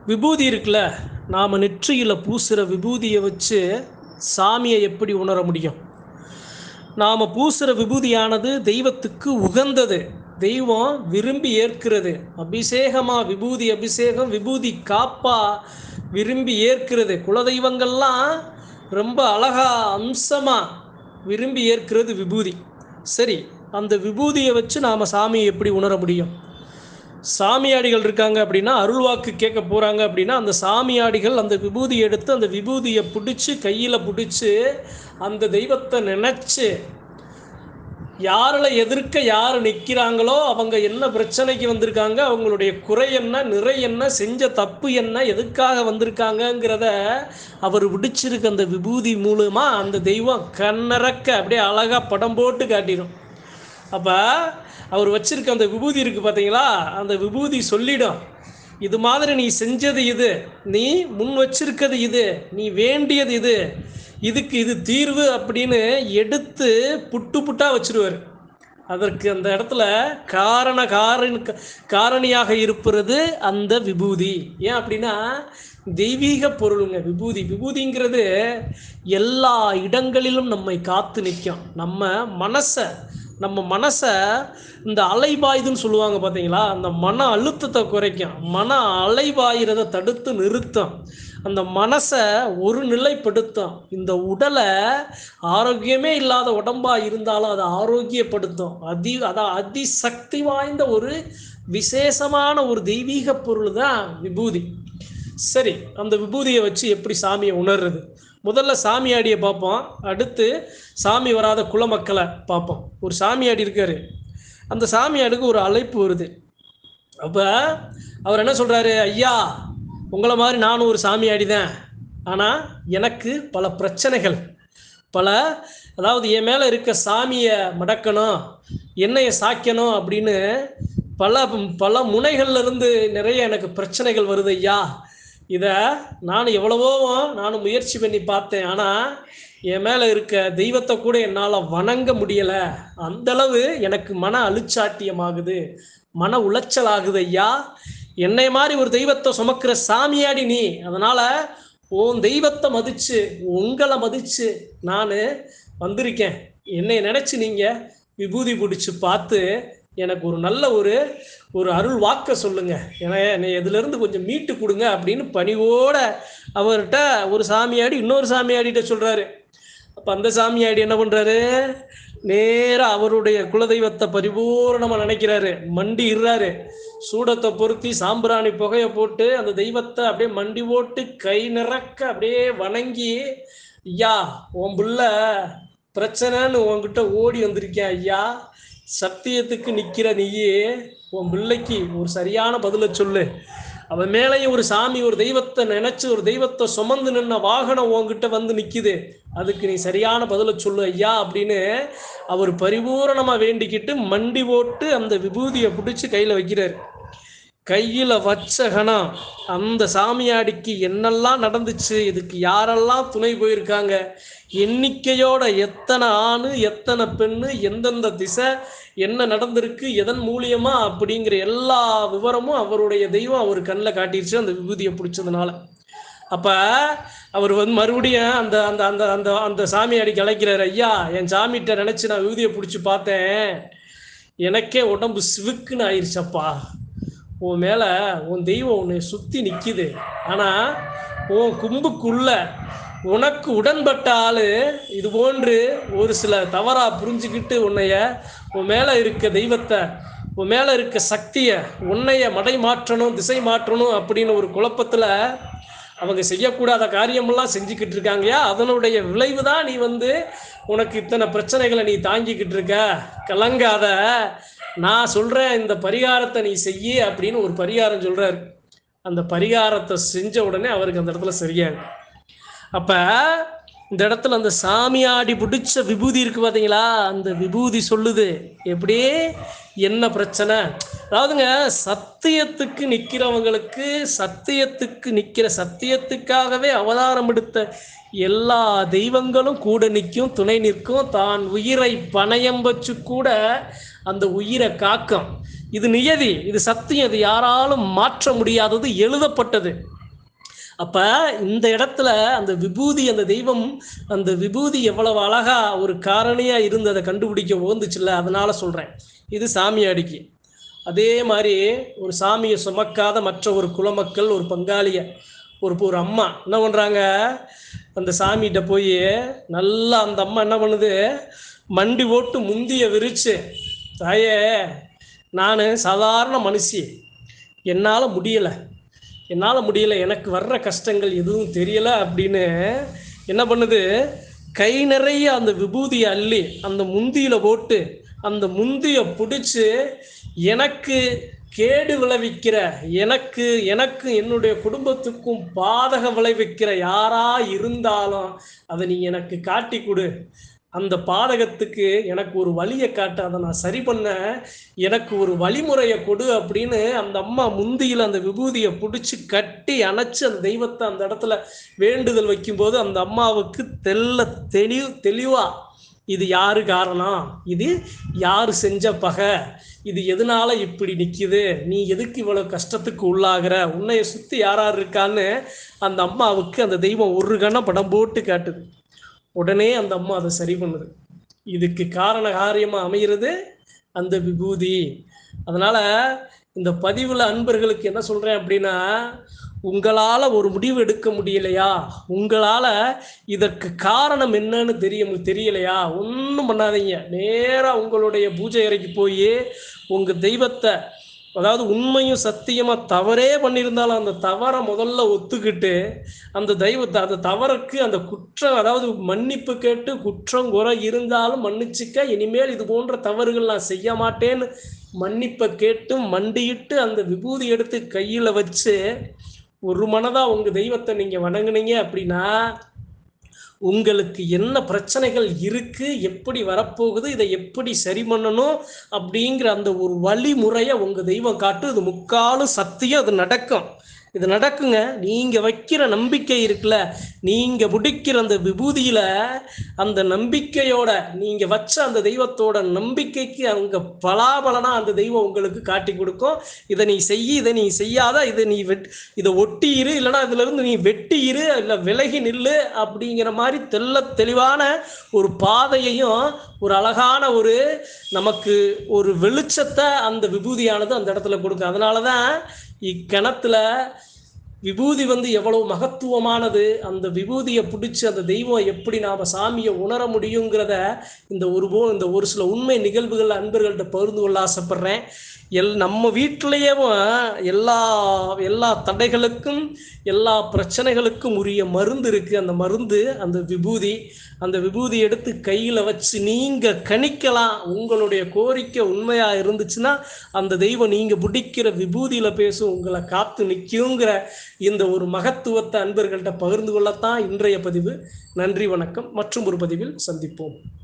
விபூதி இருக்குல்ல நாம் நெற்றியில் பூசுகிற விபூதியை வச்சு சாமியை எப்படி உணர முடியும் நாம் பூசுகிற விபூதியானது தெய்வத்துக்கு உகந்தது தெய்வம் விரும்பி ஏற்கிறது அபிஷேகமா விபூதி அபிஷேகம் விபூதி காப்பா விரும்பி ஏற்கிறது குலதெய்வங்கள்லாம் ரொம்ப அழகா அம்சமா விரும்பி ஏற்கிறது விபூதி சரி அந்த விபூதியை வச்சு நாம் சாமியை எப்படி உணர முடியும் சாமியாடிகள் இருக்காங்க அப்படின்னா அருள்வாக்கு கேட்க போகிறாங்க அப்படின்னா அந்த சாமியாடிகள் அந்த விபூதி எடுத்து அந்த விபூதியை பிடிச்சி கையில் பிடிச்சி அந்த தெய்வத்தை நினச்சி யாரில் எதிர்க்க யார் நிற்கிறாங்களோ அவங்க என்ன பிரச்சனைக்கு வந்திருக்காங்க அவங்களுடைய குறை என்ன நிறை என்ன செஞ்ச தப்பு என்ன எதுக்காக வந்திருக்காங்கங்கிறத அவர் விடிச்சிருக்க அந்த விபூதி மூலமாக அந்த தெய்வம் கண்ணறக்க அப்படியே அழகாக படம் போட்டு காட்டிடும் அப்போ அவர் வச்சிருக்க அந்த விபூதி இருக்குது பார்த்தீங்களா அந்த விபூதி சொல்லிடும் இது மாதிரி நீ செஞ்சது இது நீ முன் வச்சிருக்கிறது இது நீ வேண்டியது இது இதுக்கு இது தீர்வு அப்படின்னு எடுத்து புட்டு புட்டா வச்சிருவார் அதற்கு அந்த இடத்துல காரண காரண காரணியாக இருப்பது அந்த விபூதி ஏன் அப்படின்னா தெய்வீக பொருளுங்க விபூதி விபூதிங்கிறது எல்லா இடங்களிலும் நம்மை காத்து நிற்கும் நம்ம மனசை நம்ம மனசை இந்த அலைபாயுதுன்னு சொல்லுவாங்க பார்த்தீங்களா அந்த மன அழுத்தத்தை குறைக்கும் மன அலைபாயிறதை தடுத்து நிறுத்தும் அந்த மனசை ஒரு நிலைப்படுத்தும் இந்த உடலை ஆரோக்கியமே இல்லாத உடம்பா இருந்தாலும் அதை ஆரோக்கியப்படுத்தும் அதி அதான் அதிசக்தி வாய்ந்த ஒரு விசேஷமான ஒரு தெய்வீக பொருள் தான் விபூதி சரி அந்த விபூதியை வச்சு எப்படி சாமியை உணர்றது முதல்ல சாமியாடியை பார்ப்போம் அடுத்து சாமி வராத குலமக்களை பார்ப்போம் ஒரு சாமியாடி இருக்காரு அந்த சாமியாடுக்கு ஒரு அழைப்பு வருது அப்போ அவர் என்ன சொல்கிறாரு ஐயா உங்களை மாதிரி நானும் ஒரு சாமியாடி தான் ஆனால் எனக்கு பல பிரச்சனைகள் பல அதாவது என் மேலே இருக்க சாமியை மடக்கணும் என்னையை சாய்க்கணும் அப்படின்னு பல பல முனைகள்ல இருந்து நிறைய எனக்கு பிரச்சனைகள் வருது ஐயா இதை நான் எவ்வளவோ நானும் முயற்சி பண்ணி பார்த்தேன் ஆனால் என் மேலே இருக்க தெய்வத்தை கூட என்னால் வணங்க முடியலை அந்தளவு எனக்கு மன அழுச்சாட்டியமாகுது மன உளைச்சல் ஆகுது ஐயா என்னை மாதிரி ஒரு தெய்வத்தை சுமக்கிற சாமியாடி நீ அதனால் உன் தெய்வத்தை மதித்து உங்களை மதித்து நான் வந்திருக்கேன் என்னை நினச்சி நீங்கள் விபூதி பிடிச்சி பார்த்து எனக்கு ஒரு நல்ல ஒரு ஒரு அருள் வாக்க சொல்லுங்க ஏன்னா என்னை இதிலிருந்து கொஞ்சம் மீட்டு கொடுங்க அப்படின்னு பணிவோட அவர்கிட்ட ஒரு சாமியாடி இன்னொரு சாமியாடிட்ட சொல்றாரு அப்போ அந்த சாமியாடி என்ன பண்றாரு நேரா அவருடைய குலதெய்வத்தை பரிபூரணமா நினைக்கிறாரு மண்டி இடுறாரு சூடத்தை பொருத்தி சாம்பிராணி புகையை போட்டு அந்த தெய்வத்தை அப்படியே மண்டி போட்டு கை நிறக்க அப்படியே வணங்கி ஐயா உன் புள்ள பிரச்சனைன்னு உன்கிட்ட ஓடி வந்திருக்கேன் ஐயா சத்தியத்துக்கு நிற்கிற நீயே உன் பிள்ளைக்கு ஒரு சரியான பதிலை சொல்லு அவன் மேலேயும் ஒரு சாமி ஒரு தெய்வத்தை நினைச்சு ஒரு தெய்வத்தை சுமந்து நின்ன வாகனம் உன்கிட்ட வந்து நிக்குது அதுக்கு நீ சரியான பதிலை சொல்லு ஐயா அப்படின்னு அவர் பரிபூரணமா வேண்டிக்கிட்டு மண்டி போட்டு அந்த விபூதியை பிடிச்சி கையில வைக்கிறாரு கையில் வச்ச கணம் அந்த சாமியாடிக்கு என்னெல்லாம் நடந்துச்சு இதுக்கு யாரெல்லாம் துணை போயிருக்காங்க எண்ணிக்கையோட எத்தனை ஆணு எத்தனை பெண்ணு எந்தெந்த திசை என்ன நடந்திருக்கு எதன் மூலியமா அப்படிங்கிற எல்லா விவரமும் அவருடைய தெய்வம் அவர் கண்ணில் காட்டிடுச்சு அந்த விபூதியை பிடிச்சதுனால அப்ப அவர் வந்து மறுபடியும் அந்த அந்த அந்த அந்த அந்த சாமியாடிக்கு அழைக்கிறார் ஐயா என் சாமிகிட்ட நினைச்சு நான் விபூதியை பிடிச்சி பார்த்தேன் எனக்கே உடம்பு சிவுக்குன்னு ஆயிடுச்சப்பா உன் மேலே உன் தெய்வம் உன்னை சுற்றி நிற்கிது ஆனால் உன் கும்புக்குள்ள உனக்கு உடன்பட்ட ஆள் இது போன்று ஒரு சில தவறாக புரிஞ்சுக்கிட்டு உன்னைய உன் மேலே இருக்க தெய்வத்தை உன் மேலே இருக்க சக்தியை உன்னைய மடை மாற்றணும் திசை மாற்றணும் அப்படின்னு ஒரு குழப்பத்தில் அவங்க செய்யக்கூடாத காரியமெல்லாம் செஞ்சுக்கிட்டு இருக்காங்கயா அதனுடைய விளைவு தான் நீ வந்து உனக்கு இத்தனை பிரச்சனைகளை நீ தாங்கிக்கிட்டு இருக்க கலங்காத நான் சொல்கிறேன் இந்த பரிகாரத்தை நீ செய்யி அப்படின்னு ஒரு பரிகாரம் சொல்கிறாரு அந்த பரிகாரத்தை செஞ்ச உடனே அவருக்கு அந்த இடத்துல சரியாகும் அப்போ இந்த இடத்துல அந்த சாமியாடி பிடிச்ச விபூதி இருக்கு பார்த்தீங்களா அந்த விபூதி சொல்லுது எப்படி என்ன பிரச்சனை அதாவதுங்க சத்தியத்துக்கு நிற்கிறவங்களுக்கு சத்தியத்துக்கு நிற்கிற சத்தியத்துக்காகவே அவதாரம் எடுத்த எல்லா தெய்வங்களும் கூட நிற்கும் துணை நிற்கும் தான் உயிரை பணயம் வச்சு கூட அந்த உயிரை காக்கும் இது நியதி இது சத்தியம் இது யாராலும் மாற்ற முடியாதது எழுதப்பட்டது அப்ப இந்த இடத்துல அந்த விபூதி அந்த தெய்வம் அந்த விபூதி எவ்வளவு அழகா ஒரு காரணியா இருந்து அதை கண்டுபிடிக்க ஓந்துச்சுல்ல அதனால சொல்றேன் இது சாமியாடிக்கு அதே மாதிரி ஒரு சாமியை சுமக்காத மற்ற ஒரு குலமக்கள் ஒரு பங்காளிய ஒரு ஒரு அம்மா என்ன பண்றாங்க அந்த சாமிகிட்ட போய் நல்லா அந்த அம்மா என்ன பண்ணுது மண்டி போட்டு முந்திய விரிச்சு தாயே நான் சாதாரண மனுஷி என்னால் முடியலை என்னால் முடியல எனக்கு வர்ற கஷ்டங்கள் எதுவும் தெரியல அப்படின்னு என்ன பண்ணுது கை நிறைய அந்த விபூதியை அள்ளி அந்த முந்தியில போட்டு அந்த முந்திய பிடிச்சு எனக்கு கேடு விளைவிக்கிற எனக்கு எனக்கு என்னுடைய குடும்பத்துக்கும் பாதக விளைவிக்கிற யாரா இருந்தாலும் அதை நீ எனக்கு காட்டி கொடு அந்த பாதகத்துக்கு எனக்கு ஒரு வழியை காட்டு அதை நான் சரி பண்ண எனக்கு ஒரு வழிமுறையை கொடு அப்படின்னு அந்த அம்மா முந்தியில் அந்த விபூதியை பிடிச்சி கட்டி அணைச்சு அந்த தெய்வத்தை அந்த இடத்துல வேண்டுதல் வைக்கும்போது அந்த அம்மாவுக்கு தெல்ல தெளிவு தெளிவா இது யாரு காரணம் இது யாரு செஞ்ச பகை இது எதனால இப்படி நிக்குது நீ எதுக்கு இவ்வளவு கஷ்டத்துக்கு உள்ளாகிற உன்னைய சுத்தி யாரார் இருக்கான்னு அந்த அம்மாவுக்கு அந்த தெய்வம் ஒரு கணம் படம் போட்டு காட்டுது உடனே அந்த அம்மா அதை சரி பண்ணுது இதுக்கு காரண காரியமா அமைகிறது அந்த விபூதி அதனால இந்த பதிவுல அன்பர்களுக்கு என்ன சொல்றேன் அப்படின்னா உங்களால ஒரு முடிவு எடுக்க முடியலையா உங்களால இதற்கு காரணம் என்னன்னு தெரிய தெரியலையா ஒன்றும் பண்ணாதீங்க நேரா உங்களுடைய பூஜை அறைக்கு போய் உங்க தெய்வத்தை அதாவது உண்மையும் சத்தியமா தவறே பண்ணியிருந்தாலும் அந்த தவறை முதல்ல ஒத்துக்கிட்டு அந்த தெய்வத்தை அந்த தவறுக்கு அந்த குற்றம் அதாவது மன்னிப்பு கேட்டு குற்றம் குறை இருந்தாலும் மன்னிச்சுக்க இனிமேல் இது போன்ற தவறுகள் நான் செய்ய மாட்டேன்னு மன்னிப்பை கேட்டு மண்டியிட்டு அந்த விபூதி எடுத்து கையில வச்சு ஒரு மனதா உங்க தெய்வத்தை நீங்க வணங்குனீங்க அப்படின்னா உங்களுக்கு என்ன பிரச்சனைகள் இருக்கு எப்படி வரப்போகுது இதை எப்படி சரி பண்ணணும் அப்படிங்கிற அந்த ஒரு வழிமுறையை உங்க தெய்வம் காட்டு இது முக்காலும் சத்தியம் அது நடக்கும் இது நடக்குங்க நீங்க வைக்கிற நம்பிக்கை இருக்குல்ல நீங்க பிடிக்கிற அந்த விபூதியில அந்த நம்பிக்கையோட நீங்க வச்ச அந்த தெய்வத்தோட நம்பிக்கைக்கு அங்க பலாபலனா அந்த தெய்வம் உங்களுக்கு காட்டி கொடுக்கும் இதை நீ செய்ய இதை நீ செய்யாத இதை நீ வெட் இதை ஒட்டி இரு இல்லைன்னா இதுல இருந்து நீ வெட்டி இரு இல்லை விலகி நில்லு அப்படிங்கிற மாதிரி தெள்ள தெளிவான ஒரு பாதையையும் ஒரு அழகான ஒரு நமக்கு ஒரு வெளிச்சத்தை அந்த விபூதியானது அந்த இடத்துல கொடுக்கும் அதனால தான் இக்கணத்துல விபூதி வந்து எவ்வளவு மகத்துவமானது அந்த விபூதியை பிடிச்சி அந்த தெய்வம் எப்படி நாம சாமியை உணர முடியுங்கிறத இந்த ஒரு போ இந்த ஒரு சில உண்மை நிகழ்வுகள் அன்பர்கள்ட்ட பகிர்ந்து கொள்ள ஆசைப்படுறேன் எல் நம்ம வீட்டிலேயே எல்லா எல்லா தடைகளுக்கும் எல்லா பிரச்சனைகளுக்கும் உரிய மருந்து இருக்கு அந்த மருந்து அந்த விபூதி அந்த விபூதி எடுத்து கையில வச்சு நீங்க கணிக்கலாம் உங்களுடைய கோரிக்கை உண்மையா இருந்துச்சுன்னா அந்த தெய்வம் நீங்க பிடிக்கிற விபூதியில பேசும் உங்களை காத்து நிற்குங்கிற இந்த ஒரு மகத்துவத்தை அன்பர்கள்ட்ட பகிர்ந்து கொள்ளத்தான் இன்றைய பதிவு நன்றி வணக்கம் மற்றும் ஒரு பதிவில் சந்திப்போம்